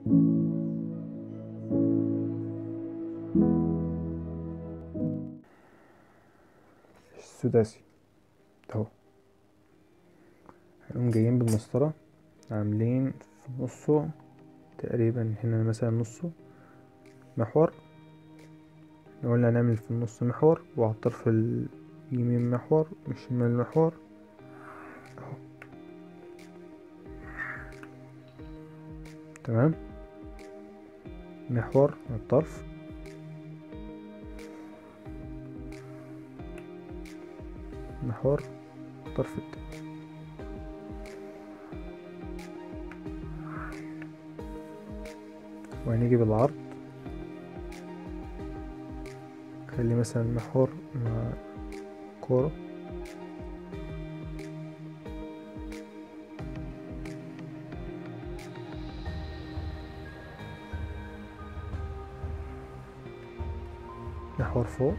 السداسي اهو هنقوم جايين بالمسطرة عاملين في نصه تقريبا هنا مثلا نصه محور قلنا هنعمل في النص محور وعلى الطرف اليمين محور والشمال محور اهو تمام محور على الطرف محور الطرف التاني وهنيجي بالعرض خلي مثلا محور مع كورة محور فوق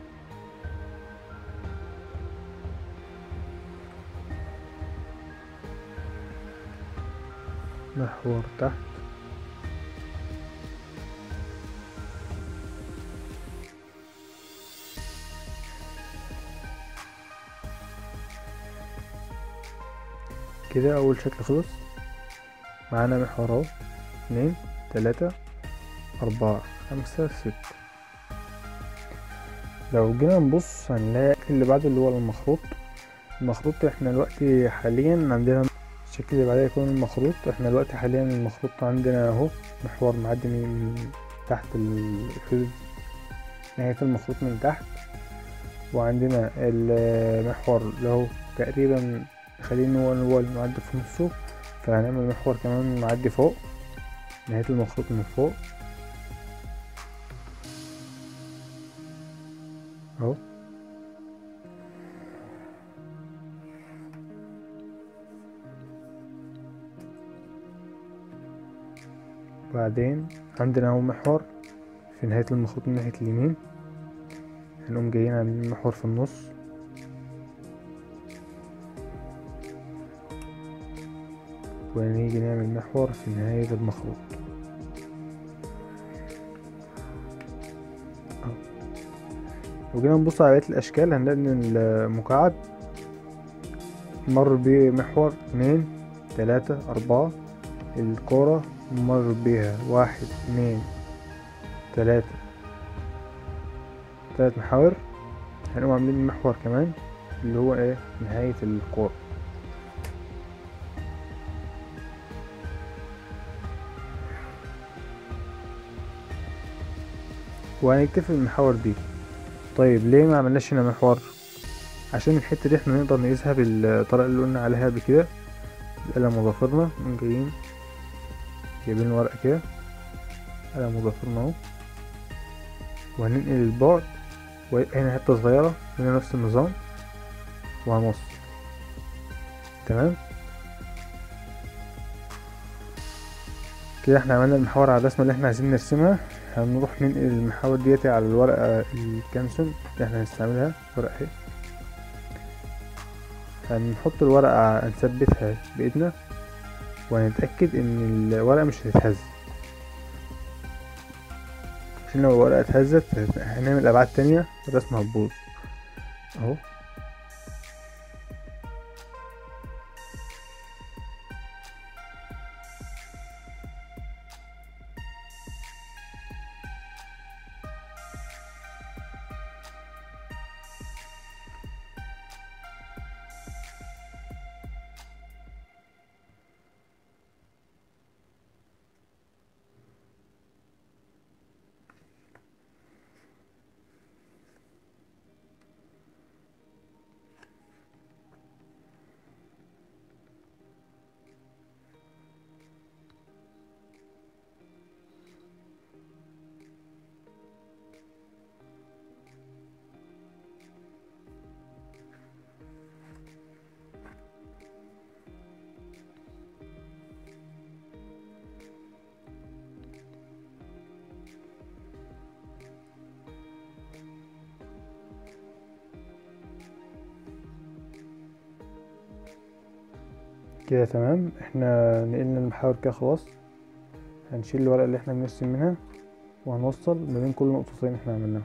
محور تحت كده اول شكل خلص معانا محور اهو اتنين تلاتة اربعة خمسة ستة لو جينا نبص هنلاقي اللي بعده اللي هو المخروط المخروط احنا دلوقتي حاليا عندنا الشكل اللي بعدها يكون المخروط احنا دلوقتي حاليا المخروط عندنا اهو محور معدي من تحت الحدود نهاية المخروط من تحت وعندنا المحور اللي هو تقريبا خلينا هو هو المعدي في نصه فهنعمل محور كمان معدي فوق نهاية المخروط من فوق اهو بعدين عندنا اهو محور في نهاية المخروط من ناحية اليمين هنقوم جايين عاملين محور في النص ونيجي نعمل محور في نهاية المخروط أهو. لو جينا نبص على بقية الأشكال هنلاقي إن المكعب مر بمحور اتنين تلاتة أربعة الكورة مر بيها واحد اتنين تلاتة تلات محاور هنقوم عاملين محور كمان اللي هو ايه نهاية الكورة وهنكتفي بالمحاور دي طيب ليه ما عملناش هنا محور عشان الحتة دي احنا نقدر نقيسها بالطريقة اللي قلنا عليها قبل كده القلم وضفرنا نقوم جايين جايبين الورقة كده قلم وضفرنا اهو وهننقل البعد وهنا حتة صغيرة هنا نفس النظام وهنوصل تمام كده احنا عملنا المحاور على الرسمة اللي احنا عايزين نرسمها هنروح ننقل المحاور ديتي على الورقة الكانسون اللي احنا هنستعملها ورقة اهي هنحط الورقة هنثبتها بإيدنا وهنتأكد إن الورقة مش هتتهز عشان لو الورقة اتهزت هنعمل أبعاد تانية الرسمة هتبوظ أهو كده تمام احنا نقلنا المحاور كده خلاص هنشيل الورقة اللي احنا بنرسم منها وهنوصل ما بين كل نقطتين احنا عملناهم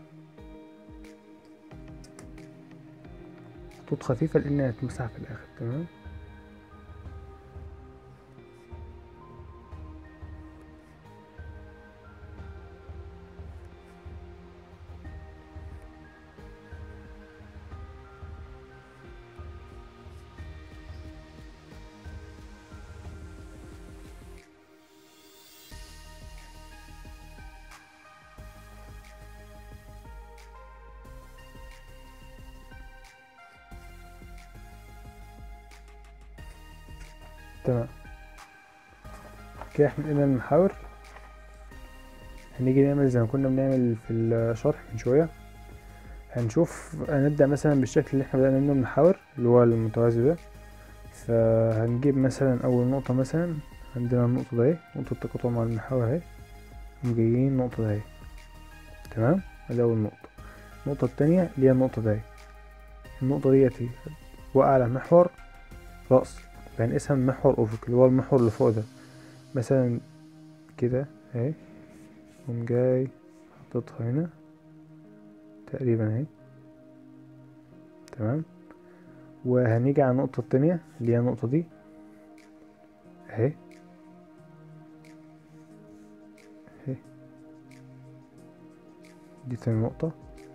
خطوط خفيفة لأنها هتمسح في الآخر تمام تمام كده احنا لقينا المحاور هنيجي نعمل زي ما كنا بنعمل في الشرح من شوية هنشوف هنبدأ مثلا بالشكل اللي احنا بدأنا منه المحاور اللي هو المتوازي ده فهنجيب مثلا أول نقطة مثلا عندنا النقطة دي نقطة التقاطع مع المحاور اهي جايين النقطة دي تمام ادي أول نقطة النقطة التانية اللي هي النقطة دي النقطة ديتي واقعة على محور رأس فهنقسم محور أفق اللي هو المحور اللي فوق ده مثلا كده اهي قوم جاي حاططها هنا تقريبا اهي تمام وهنيجي على النقطة التانية اللي هي النقطة دي اهي اهي دي تاني نقطة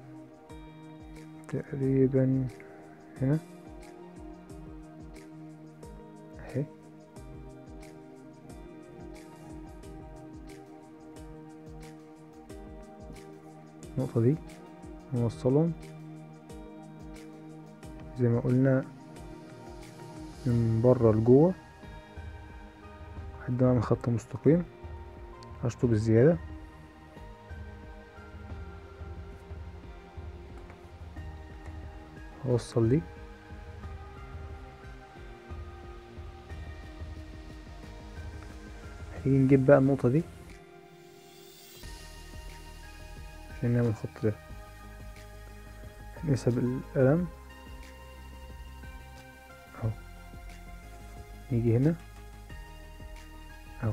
تقريبا هنا اهي النقطة دي نوصلهم زي ما قلنا من بره لجوه لحد ما اعمل خط مستقيم هشطب الزيادة هوصل دي هنيجي نجيب بقى النقطة دي عشان نعمل الخط ده هنقيسها بالقلم اهو نيجي هنا اهو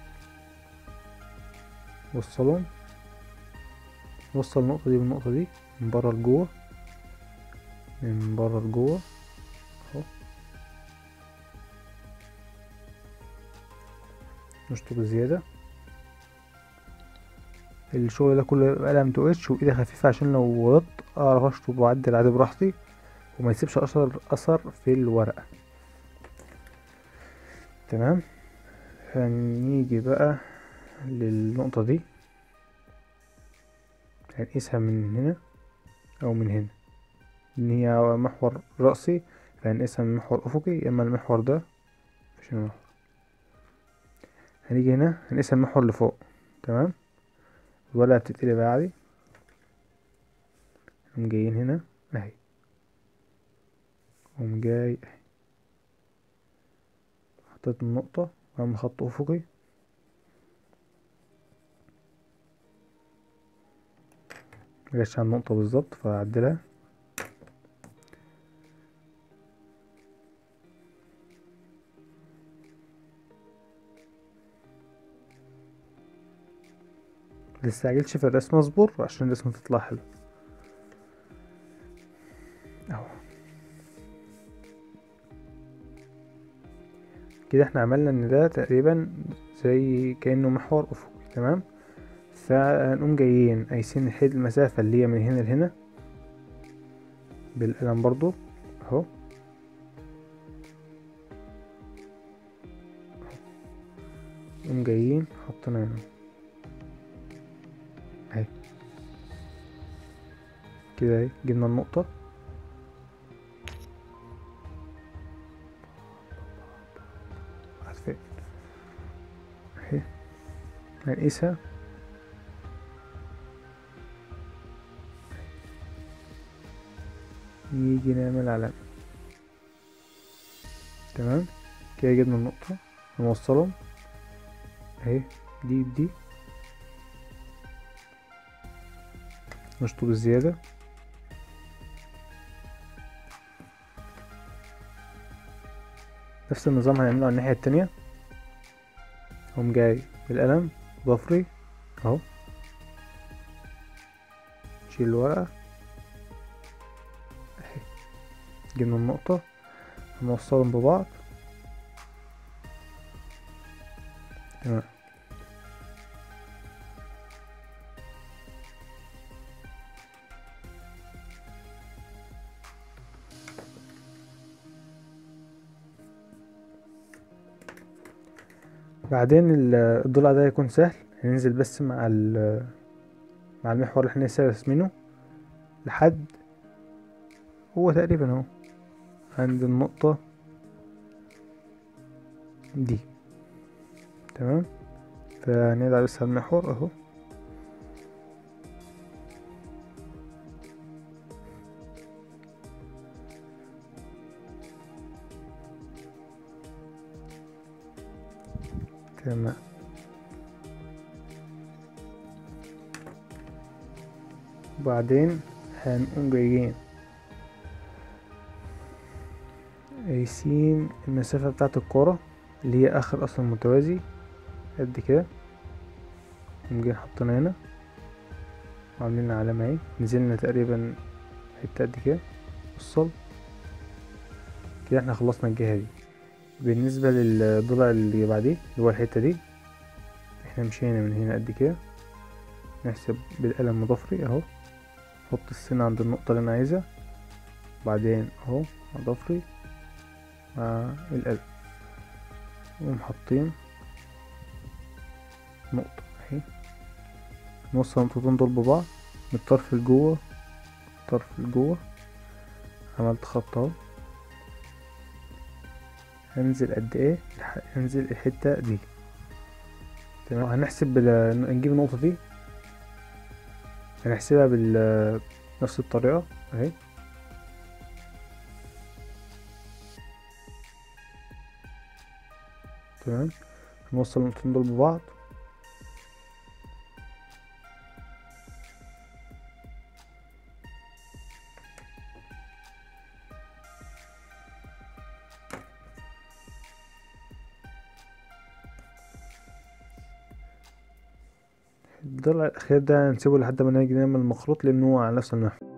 وصلهم وصل النقطة دي بالنقطة دي من برا لجوه من برا لجوه اهو نشطب زيادة الشغل ده كله يبقى قلم تو اتش وايدي خفيفة عشان لو وضبط اعرف اشطب واعدل عادي براحتي وما يسيبش اثر اثر في الورقة تمام هنيجي بقى للنقطة دي هنقيسها من هنا او من هنا ان هي محور رأسي فهنقيسها من محور افقي يا اما المحور ده مفيش هنا محور هنيجي هنا هنقيسها المحور اللي فوق تمام الورقة بتتقلب عادي نقوم جايين هنا اهي قوم جاي اهي حطيت النقطة وأعمل خط أفقي مجاش على النقطة بالظبط فأعدلها متستعجلش في الرسم اصبر عشان الرسمة تطلع حلو اهو كده احنا عملنا ان ده تقريبا زي كأنه محور افقي تمام فهنقوم جايين قايسين الحد المسافة اللي هي من هنا لهنا بالقلم برضو اهو نقوم جايين حطينا هنا اهي كده اهي جبنا النقطة عارفين اهي هنقيسها نيجي نعمل علامة تمام كده جبنا النقطة نوصلهم اهي دي بدي نشطب الزيادة نفس النظام هنعمله على الناحية التانية قوم جاي بالقلم ضفري اهو نشيل الورقة اهي جبنا النقطة هنوصلهم ببعض تمام بعدين ال- الضلع ده هيكون سهل هننزل بس مع ال مع المحور اللي احنا لسه راسمينه لحد هو تقريبا اهو عند النقطة دي تمام فندعي بس على المحور اهو تمام وبعدين هنقوم جايين قايسين المسافة بتاعة الكرة اللي هي آخر أصلا متوازي قد كده نقوم جايين حاطينها هنا وعاملين علامة اهي نزلنا تقريبا حتة قد كده وصل كده احنا خلصنا الجهة دي بالنسبة للضلع اللي بعديه اللي هو الحتة دي احنا مشينا من هنا قد كده نحسب بالقلم مضافري اهو نحط السن عند النقطة اللي انا عايزها بعدين اهو مضافري مع القلم نقوم حاطين نقطة اهي نوصل النقطتين دول ببعض من الطرف لجوه الطرف لجوه عملت خط اهو هنزل قد ايه الح- هنزل الحتة دي تمام هنحسب بال... نجيب النقطة دي هنحسبها بال نفس الطريقة اهي تمام نوصل النقطتين دول ببعض الضلع الأخير ده هنسيبه لحد ما نيجي نعمل المخروط لأنه هو على نفس النحو